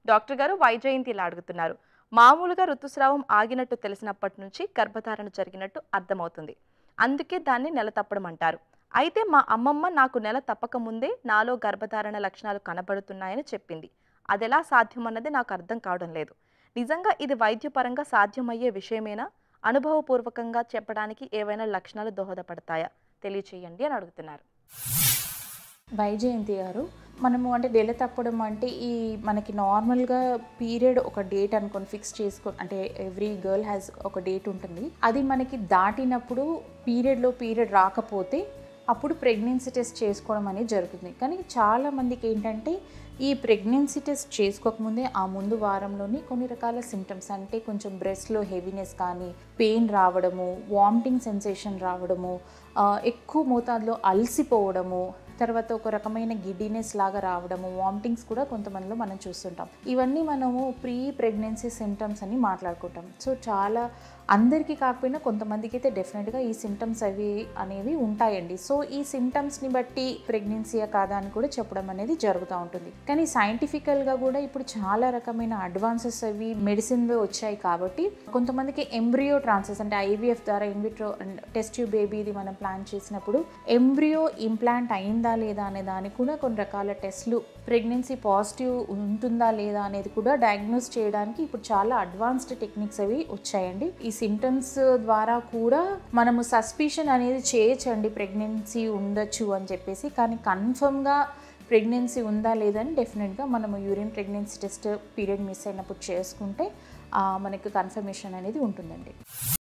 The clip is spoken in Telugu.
డాక్టర్ గారు వైజయంతి ఇలా అడుగుతున్నారు మామూలుగా ఋతుస్రావం ఆగినట్టు తెలిసినప్పటి నుంచి గర్భధారణ జరిగినట్టు అర్థమవుతుంది అందుకే దాన్ని నెల తప్పడం అంటారు అయితే మా అమ్మమ్మ నాకు నెల తప్పక ముందే నాలో గర్భధారణ లక్షణాలు కనబడుతున్నాయని చెప్పింది అదెలా సాధ్యమన్నది నాకు అర్థం కావడం లేదు నిజంగా ఇది వైద్యపరంగా సాధ్యమయ్యే విషయమేనా అనుభవపూర్వకంగా చెప్పడానికి ఏవైనా లక్షణాలు దోహదపడతాయా తెలియచేయండి అని అడుగుతున్నారు వైజయంతి గారు మనము అంటే నెల తప్పడం అంటే ఈ మనకి నార్మల్గా పీరియడ్ ఒక డేట్ అనుకొని ఫిక్స్ చేసుకో అంటే ఎవ్రీ గర్ల్ హ్యాస్ ఒక డేట్ ఉంటుంది అది మనకి దాటినప్పుడు పీరియడ్లో పీరియడ్ రాకపోతే అప్పుడు ప్రెగ్నెన్సీ టెస్ట్ చేసుకోవడం అనేది జరుగుతుంది కానీ చాలా మందికి ఏంటంటే ఈ ప్రెగ్నెన్సీ టెస్ట్ చేసుకోకముందే ఆ ముందు వారంలోని కొన్ని రకాల సిమ్టమ్స్ అంటే కొంచెం బ్రెస్ట్లో హెవీనెస్ కానీ పెయిన్ రావడము వామిటింగ్ సెన్సేషన్ రావడము ఆ, ఎక్కువ మోతాదులో అలసిపోవడము తర్వాత ఒక రకమైన గిడ్డినెస్ లాగా రావడము వామిటింగ్స్ కూడా కొంతమందిలో మనం చూస్తుంటాం ఇవన్నీ మనము ప్రీ ప్రెగ్నెన్సీ సిమ్టమ్స్ అని మాట్లాడుకుంటాం సో చాలా అందరికీ కాకపోయినా కొంతమందికి అయితే డెఫినెట్గా ఈ సిమ్టమ్స్ అవి అనేవి ఉంటాయండి సో ఈ సిమ్టమ్స్ని బట్టి ప్రెగ్నెన్సీయా కాదా అని కూడా చెప్పడం అనేది జరుగుతూ ఉంటుంది కానీ సైంటిఫికల్గా కూడా ఇప్పుడు చాలా రకమైన అడ్వాన్సెస్ అవి మెడిసిన్లో వచ్చాయి కాబట్టి కొంతమందికి ఎంబ్రియో ట్రాన్సెస్ అంటే ఐవీఎఫ్ ద్వారా ఇన్విట్రో టెస్ట్ ట్యూబ్ బేబీది మనం ప్లాన్ చేసినప్పుడు ఎంబ్రియో ఇంప్లాంట్ అయిందా లేదా అనే దానికి కూడా కొన్ని రకాల టెస్ట్లు ప్రెగ్నెన్సీ పాజిటివ్ ఉంటుందా లేదా అనేది కూడా డయాగ్నోస్ చేయడానికి ఇప్పుడు చాలా అడ్వాన్స్డ్ టెక్నిక్స్ అవి వచ్చాయండి ఈ సిమ్టమ్స్ ద్వారా కూడా మనము సస్పిషన్ అనేది చేయొచ్చండి ప్రెగ్నెన్సీ ఉండొచ్చు అని చెప్పేసి కానీ కన్ఫర్మ్గా ప్రెగ్నెన్సీ ఉందా లేదని డెఫినెట్గా మనము urine pregnancy test period miss అయినప్పుడు చేసుకుంటే ఆ, మనకు కన్ఫర్మేషన్ అనేది ఉంటుందండి